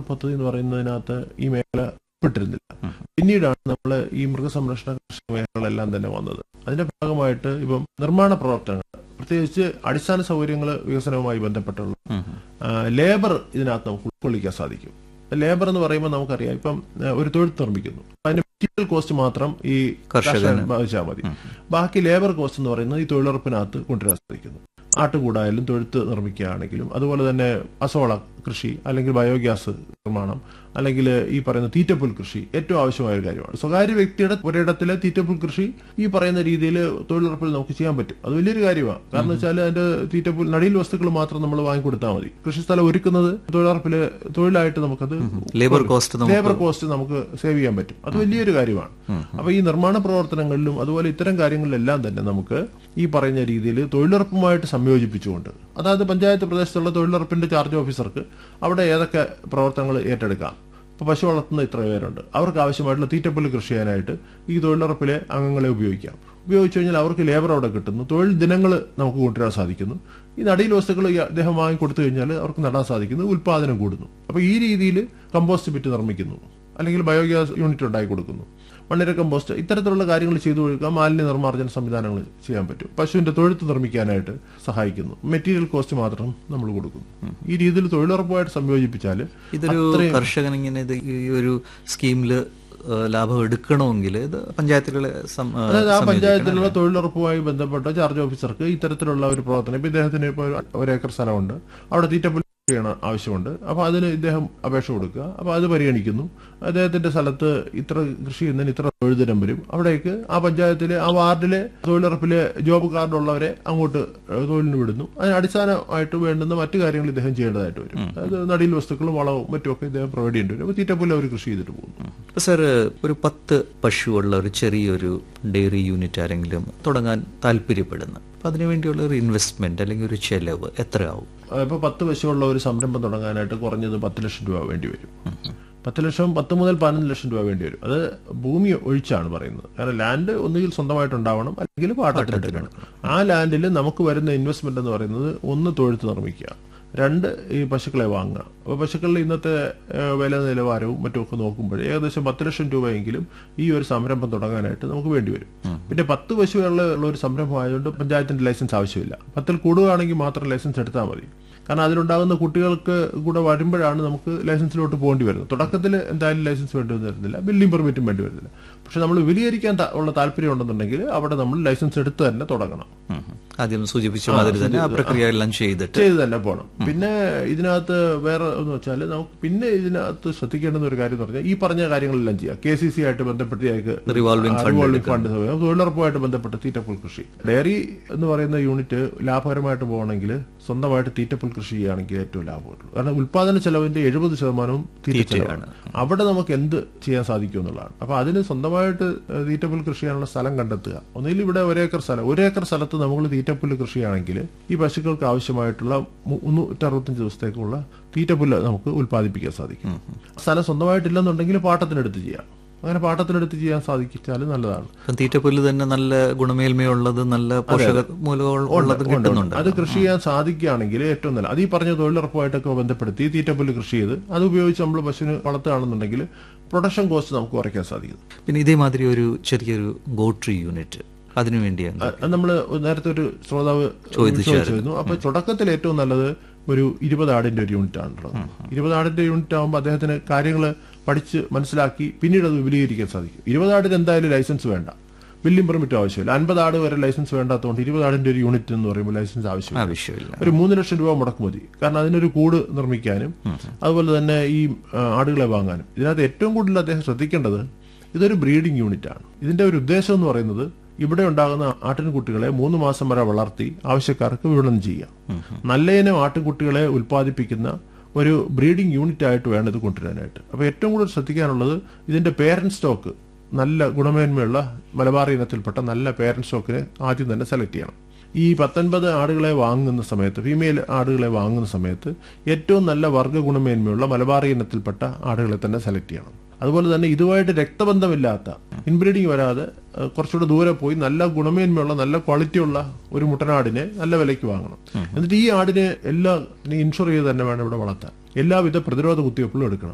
പദ്ധതി എന്ന് പറയുന്നതിനകത്ത് ഈ മേഖല ഉൾപ്പെട്ടിരുന്നില്ല പിന്നീടാണ് നമ്മൾ ഈ മൃഗസംരക്ഷണ കൃഷി മേഖലകളെല്ലാം തന്നെ വന്നത് അതിന്റെ ഭാഗമായിട്ട് ഇപ്പം നിർമ്മാണ പ്രവർത്തനങ്ങൾ പ്രത്യേകിച്ച് അടിസ്ഥാന സൗകര്യങ്ങൾ വികസനവുമായി ബന്ധപ്പെട്ടുള്ള ആ, ലേബർ ഇതിനകത്ത് നമുക്ക് ഉൾക്കൊള്ളിക്കാൻ സാധിക്കും ലേബർ എന്ന് പറയുമ്പോൾ നമുക്കറിയാം ഇപ്പം ആ, ഒരു തൊഴിൽ നിർമ്മിക്കുന്നു അതിന്റെ മെറ്റീരിയൽ കോസ്റ്റ് മാത്രം ഈ കർഷകന്. കർഷകൻ ബാധിച്ചാൽ മതി ബാക്കി ലേബർ കോസ്റ്റ് എന്ന് പറയുന്നത് ഈ തൊഴിലുറപ്പിനകത്ത് കൊണ്ടുവരാൻ സാധിക്കുന്നു ആട്ടുകൂടായാലും തൊഴുത്ത് നിർമ്മിക്കുകയാണെങ്കിലും അതുപോലെ തന്നെ അസോള കൃഷി അല്ലെങ്കിൽ ബയോഗ്യാസ് നിർമ്മാണം അല്ലെങ്കിൽ ഈ പറയുന്ന തീറ്റപ്പുൽ കൃഷി ഏറ്റവും ആവശ്യമായ ഒരു കാര്യമാണ് സ്വകാര്യ വ്യക്തിയുടെ ഒരിടത്തിലെ തീറ്റപ്പുൽ കൃഷി ഈ പറയുന്ന രീതിയിൽ തൊഴിലുറപ്പിൽ നമുക്ക് ചെയ്യാൻ പറ്റും അത് വലിയൊരു കാര്യമാണ് കാരണം വെച്ചാൽ അതിന്റെ തീറ്റപ്പുൽ നടിയിൽ വസ്തുക്കൾ മാത്രം നമ്മൾ വാങ്ങിക്കൊടുത്താൽ മതി കൃഷിസ്ഥലം ഒരുക്കുന്നത് തൊഴിലുറപ്പില് തൊഴിലായിട്ട് നമുക്കത് ലേബർ കോസ്റ്റ് നമുക്ക് ലേബർ കോസ്റ്റ് നമുക്ക് സേവ് ചെയ്യാൻ പറ്റും അത് വലിയൊരു കാര്യമാണ് അപ്പൊ ഈ നിർമ്മാണ പ്രവർത്തനങ്ങളിലും അതുപോലെ ഇത്തരം കാര്യങ്ങളിലെല്ലാം തന്നെ നമുക്ക് ഈ പറയുന്ന രീതിയിൽ തൊഴിലുറപ്പുമായിട്ട് സംയോജിപ്പിച്ചുകൊണ്ട് അതായത് പഞ്ചായത്ത് പ്രദേശത്തുള്ള തൊഴിലുറപ്പിന്റെ ചാർജ് ഓഫീസർക്ക് അവിടെ ഏതൊക്കെ പ്രവർത്തനങ്ങൾ ഏറ്റെടുക്കാം ഇപ്പൊ പശു വളർത്തുന്ന ഇത്ര പേരുണ്ട് അവർക്ക് ആവശ്യമായിട്ടുള്ള തീറ്റപ്പുല്ല് കൃഷി ചെയ്യാനായിട്ട് ഈ തൊഴിലുറപ്പിലെ അംഗങ്ങളെ ഉപയോഗിക്കാം ഉപയോഗിച്ചു കഴിഞ്ഞാൽ അവർക്ക് ലേബർ അവിടെ കിട്ടുന്നു തൊഴിൽ ദിനങ്ങൾ നമുക്ക് കൊണ്ടുവരാൻ സാധിക്കുന്നു ഈ നടീൽ വസ്തുക്കൾ ഈ അദ്ദേഹം വാങ്ങി കൊടുത്തു കഴിഞ്ഞാൽ അവർക്ക് നടാൻ സാധിക്കുന്നു ഉൽപാദനം കൂടുന്നു അപ്പൊ ഈ രീതിയിൽ കമ്പോസ്റ്റ് ബിറ്റ് നിർമ്മിക്കുന്നു അല്ലെങ്കിൽ ബയോഗ്യാസ് യൂണിറ്റ് ഉണ്ടാക്കി കൊടുക്കുന്നു മണ്ണിര കമ്പോസ്റ്റ് ഇത്തരത്തിലുള്ള കാര്യങ്ങൾ ചെയ്തു കൊടുക്കുക മാലിന്യ നിർമ്മാർജ്ജന സംവിധാനങ്ങൾ ചെയ്യാൻ പറ്റും പശുവിന്റെ തൊഴുത്ത് നിർമ്മിക്കാനായിട്ട് സഹായിക്കുന്നു മെറ്റീരിയൽ കോസ്റ്റ് മാത്രം നമ്മൾ കൊടുക്കുന്നു ഈ രീതിയിൽ തൊഴിലുറപ്പുമായിട്ട് സംയോജിപ്പിച്ചാൽ ഇതൊരു കർഷകൻ ഇങ്ങനെ ഇത് ഈ ഒരു സ്കീമില് ഏഹ്, ലാഭം എടുക്കണമെങ്കിൽ ഇത് പഞ്ചായത്തുകളെ സം- ഏഹ്, അതായത് ആ സംയോജിക്കണം. പഞ്ചായത്തിലുള്ള തൊഴിലുറപ്പുമായി ബന്ധപ്പെട്ട ചാർജ് ഓഫീസർക്ക് ഇത്തരത്തിലുള്ള ഒരു പ്രവർത്തനം ഇപ്പൊ ഇദ്ദേഹത്തിന് ഇപ്പോൾ ഒരു ഏക്കർ സ്ഥലമുണ്ട് അവിടെ തീറ്റപ്പുല്ല് ചെയ്യണം ആവശ്യമുണ്ട് അപ്പൊ അതിന് ഇദ്ദേഹം അപേക്ഷ കൊടുക്കുക അപ്പൊ അത് പരിഗണിക്കുന്നു അദ്ദേഹത്തിന്റെ സ്ഥലത്ത് ഇത്ര കൃഷി ചെയ്യുന്നതിന് ഇത്ര തൊഴിൽ ദിനം വരും അവിടേക്ക് ആ പഞ്ചായത്തിലെ ആ വാർഡിലെ തൊഴിലുറപ്പിലെ ജോബ് കാർഡ് ഉള്ളവരെ അങ്ങോട്ട് ഏഹ്, തൊഴിലിന് വിടുന്നു അതിന് അടിസ്ഥാനമായിട്ട് വേണ്ടുന്ന മറ്റു കാര്യങ്ങൾ ഇദ്ദേഹം ചെയ്യേണ്ടതായിട്ട് വരും അതായത് നടീൽ വസ്തുക്കളും വളവും മറ്റുമൊക്കെ ഇദ്ദേഹം പ്രൊവൈഡ് ചെയ്യേണ്ടി വരും അപ്പൊ തീറ്റപ്പുല്ല് അവർ കൃഷി ചെയ്തിട്ട് പോകുന്നു ഇപ്പൊ സാർ ഒരു പത്ത് പശുവുള്ള ഒരു ചെറിയൊരു ഡെയറി യൂണിറ്റ് ആരെങ്കിലും തുടങ്ങാൻ താല്പര്യപ്പെടുന്നു അപ്പൊ അതിനുവേണ്ടിയുള്ള ഒരു ഇൻവെസ്റ്റ്മെന്റ് അല്ലെങ്കിൽ ഒരു ചെലവ് എത്രയാവും ഇപ്പൊ പത്ത് വശമുള്ള ഒരു സംരംഭം തുടങ്ങാനായിട്ട് കുറഞ്ഞത് പത്ത് ലക്ഷം രൂപ വേണ്ടി വരും പത്ത് ലക്ഷം പത്ത് മുതൽ പതിനൊന്ന് ലക്ഷം രൂപ വേണ്ടി വരും അത് ഭൂമി ഒഴിച്ചാണ് പറയുന്നത് കാരണം ലാൻഡ് ഒന്നുകിൽ സ്വന്തമായിട്ടുണ്ടാവണം അല്ലെങ്കിൽ പാട്ടത്തിനെടുക്കണം ആ ലാൻഡിൽ നമുക്ക് വരുന്ന ഇൻവെസ്റ്റ്മെന്റ് എന്ന് പറയുന്നത് ഒന്ന് തൊഴുത്ത് നിർമ്മിക്കുക രണ്ട് ഈ പശുക്കളെ വാങ്ങുക അപ്പോൾ പശുക്കളുടെ ഇന്നത്തെ ഏഹ്, വില നിലവാരവും മറ്റുമൊക്കെ നോക്കുമ്പോൾ ഏകദേശം പത്ത് ലക്ഷം രൂപയെങ്കിലും ഈ ഒരു സംരംഭം തുടങ്ങാനായിട്ട് നമുക്ക് വേണ്ടി വരും പിന്നെ പത്ത് പശുകളുള്ള ഉള്ള ഒരു സംരംഭം ആയതുകൊണ്ട് പഞ്ചായത്തിന്റെ ലൈസൻസ് ആവശ്യമില്ല പത്തിൽ കൂടുകയാണെങ്കിൽ മാത്രം ലൈസൻസ് എടുത്താൽ മതി കാരണം അതിലുണ്ടാകുന്ന കുട്ടികൾക്ക് കൂടെ വരുമ്പോഴാണ് നമുക്ക് ലൈസൻസിലോട്ട് പോകേണ്ടി വരുന്നത് തുടക്കത്തിൽ എന്തായാലും ലൈസൻസ് വേണ്ടി വരുന്നില്ല ബിൽഡിംഗ് പെർമിറ്റും വേണ്ടി വരുന്നില്ല പക്ഷെ നമ്മൾ വിപുലീകരിക്കാൻ താ- ഉള്ള താല്പര്യം ഉണ്ടെന്നുണ്ടെങ്കിൽ അവിടെ നമ്മൾ ലൈസൻസ് എടുത്ത് തന്നെ തുടങ്ങണം ഉം. ആദ്യം സൂചിപ്പിച്ച മാതിരി തന്നെ ആ പ്രക്രിയ എല്ലാം ചെയ്തിട്ട് ചെയ്ത് തന്നെ പോകണം പിന്നെ ഇതിനകത്ത് വേറെ എന്ന് വെച്ചാൽ നമുക്ക് പിന്നെ ഇതിനകത്ത് ശ്രദ്ധിക്കേണ്ടുന്ന ഒരു കാര്യം എന്ന് പറഞ്ഞാൽ ഈ പറഞ്ഞ കാര്യങ്ങളെല്ലാം ചെയ്യാം കെ സി സി ആയിട്ട് ബന്ധപ്പെട്ട് ഞങ്ങൾക്ക് Revolving fund റിവോൾവിംഗ് ഫണ്ട് സൗകര്യം, തൊഴിലുറപ്പുമായിട്ട് ബന്ധപ്പെട്ട് തീറ്റപ്പുൽ കൃഷി ഡയറി എന്ന് പറയുന്ന യൂണിറ്റ് ലാഭകരമായിട്ട് പോകണമെങ്കിൽ സ്വന്തമായിട്ട് തീറ്റപ്പുൽ കൃഷി ചെയ്യുകയാണെങ്കിൽ ഏറ്റവും ലാഭമുള്ളൂ കാരണം ഉൽപാദന ചെലവിന്റെ എഴുപത് ശതമാനവും തീറ്റ ചെലവാണ് അവിടെ നമുക്ക് എന്ത് ചെയ്യാൻ സാധിക്കും എന്നുള്ളതാണ് അപ്പൊ അതിന് സ്വന്തമായിട്ട് ഏഹ്, തീറ്റപ്പുൽ കൃഷി ചെയ്യാനുള്ള സ്ഥലം കണ്ടെത്തുക ഒന്നുകിൽ ഇവിടെ ഒരേക്കർ സ്ഥലം ഒരേക്കർ സ്ഥലത്ത് നമ്മൾ തീറ്റപ്പുല്ല് കൃഷിയാണെങ്കിൽ ഈ പശുക്കൾക്ക് ആവശ്യമായിട്ടുള്ള മു- മുന്നൂറ്ററുപത്തഞ്ച് ദിവസത്തേക്കുള്ള തീറ്റപ്പുല്ല് നമുക്ക് ഉൽപ്പാദിപ്പിക്കാൻ സാധിക്കും സ്ഥലം സ്വന്തമായിട്ടില്ലെന്നുണ്ടെങ്കിൽ പാട്ടത്തിനെടുത്ത് ചെയ്യാം അങ്ങനെ പാട്ടത്തിനെടുത്ത് ചെയ്യാൻ സാധിച്ചാൽ നല്ലതാണ് ഇപ്പം തീറ്റപ്പുല്ല് തന്നെ നല്ല ഗുണമേന്മയുള്ളത് നല്ല പോഷക മൂലകം ഉള്ളത് കിട്ടുന്നുണ്ട് അത് കൃഷി ചെയ്യാൻ സാധിക്കുകയാണെങ്കിൽ ഏറ്റവും നല്ല അത് ഈ പറഞ്ഞ തൊഴിലുറപ്പുമായിട്ടൊക്കെ ബന്ധപ്പെടുത്തി തീറ്റപ്പുല്ല് കൃഷി ചെയ്ത് അത് ഉപയോഗിച്ച് നമ്മൾ പശുവിന് വളർത്തുകയാണെന്നുണ്ടെങ്കിൽ പ്രൊഡക്ഷൻ കോസ്റ്റ് നമുക്ക് കുറയ്ക്കാൻ സാധിക്കും പിന്നെ ഇതേമാതിരി ഒരു ചെറിയൊരു ഗോട്രി യൂണിറ്റ് അതിനുവേണ്ടിയാണ് അത് നമ്മൾ നേരത്തെ ഒരു ശ്രോതാവ് ചോദിച്ചിരുന്നു അപ്പൊ തുടക്കത്തിൽ ഏറ്റവും നല്ലത് ഒരു ഇരുപത് ആടിന്റെ ഒരു യൂണിറ്റ് ആണല്ലോ ഇരുപത് ആടിന്റെ യൂണിറ്റ് ആകുമ്പോൾ അദ്ദേഹത്തിന് കാര്യങ്ങൾ പഠിച്ച് മനസ്സിലാക്കി പിന്നീട് അത് വിപുലീകരിക്കാൻ സാധിക്കും ഇരുപത് ആടിന് എന്തായാലും ലൈസൻസ് വേണ്ട ബില്ലിംഗ് പെർമിറ്റ് ആവശ്യമില്ല അൻപത് ആട് വരെ ലൈസൻസ് വേണ്ടാത്തതുകൊണ്ട് ഇരുപത് ആടിന്റെ ഒരു യൂണിറ്റ് എന്ന് പറയുമ്പോൾ ലൈസൻസ് ആവശ്യമില്ല ആവശ്യമില്ല ഒരു മൂന്ന് ലക്ഷം രൂപ മുടക്ക് മതി കാരണം അതിനൊരു കൂട് നിർമ്മിക്കാനും അതുപോലെ തന്നെ ഈ ആ, ആടുകളെ വാങ്ങാനും ഇതിനകത്ത് ഏറ്റവും കൂടുതൽ അദ്ദേഹം ശ്രദ്ധിക്കേണ്ടത് ഇതൊരു ബ്രീഡിംഗ് യൂണിറ്റ് ആണ് ഇതിന്റെ ഒരു ഉദ്ദേശം എന്ന് പറയുന്നത് ഇവിടെ ഉണ്ടാകുന്ന ആട്ടിൻകുട്ടികളെ മൂന്ന് മാസം വരെ വളർത്തി ആവശ്യക്കാർക്ക് വിപണനം ചെയ്യാം നല്ല ഇനം ആട്ടിൻകുട്ടികളെ ഉൽപ്പാദിപ്പിക്കുന്ന ഒരു ബ്രീഡിംഗ് യൂണിറ്റ് ആയിട്ട് വേണം ഇത് കൊണ്ടുവരാനായിട്ട് അപ്പൊ ഏറ്റവും കൂടുതൽ ശ്രദ്ധിക്കാനുള്ളത് ഇതിന്റെ പേരന്റ് സ്റ്റോക്ക് നല്ല ഗുണമേന്മയുള്ള മലബാർ ഇനത്തിൽപ്പെട്ട നല്ല പേരന്റ് സ്റ്റോക്കിനെ ആദ്യം തന്നെ സെലക്ട് ചെയ്യണം ഈ പത്തൊൻപത് ആടുകളെ വാങ്ങുന്ന സമയത്ത് ഫീമെയിൽ ആടുകളെ വാങ്ങുന്ന സമയത്ത് ഏറ്റവും നല്ല വർഗ്ഗ ഗുണമേന്മയുള്ള മലബാറി ഇനത്തിൽപ്പെട്ട ആടുകളെ തന്നെ സെലക്ട് ചെയ്യണം അതുപോലെ തന്നെ ഇതുമായിട്ട് രക്തബന്ധമില്ലാത്ത ഇൻബ്രീഡിങ് വരാതെ ഏഹ്, കുറച്ചുകൂടെ ദൂരെ പോയി നല്ല ഗുണമേന്മയുള്ള നല്ല ക്വാളിറ്റിയുള്ള ഒരു മുട്ടനാടിനെ നല്ല വിലയ്ക്ക് വാങ്ങണം എന്നിട്ട് ഈ ആടിനെ എല്ലാ ഇൻഷുർ ചെയ്ത് തന്നെ വേണം ഇവിടെ വളർത്താൻ എല്ലാവിധ പ്രതിരോധ കുത്തിവയ്പ്പുകളും എടുക്കണം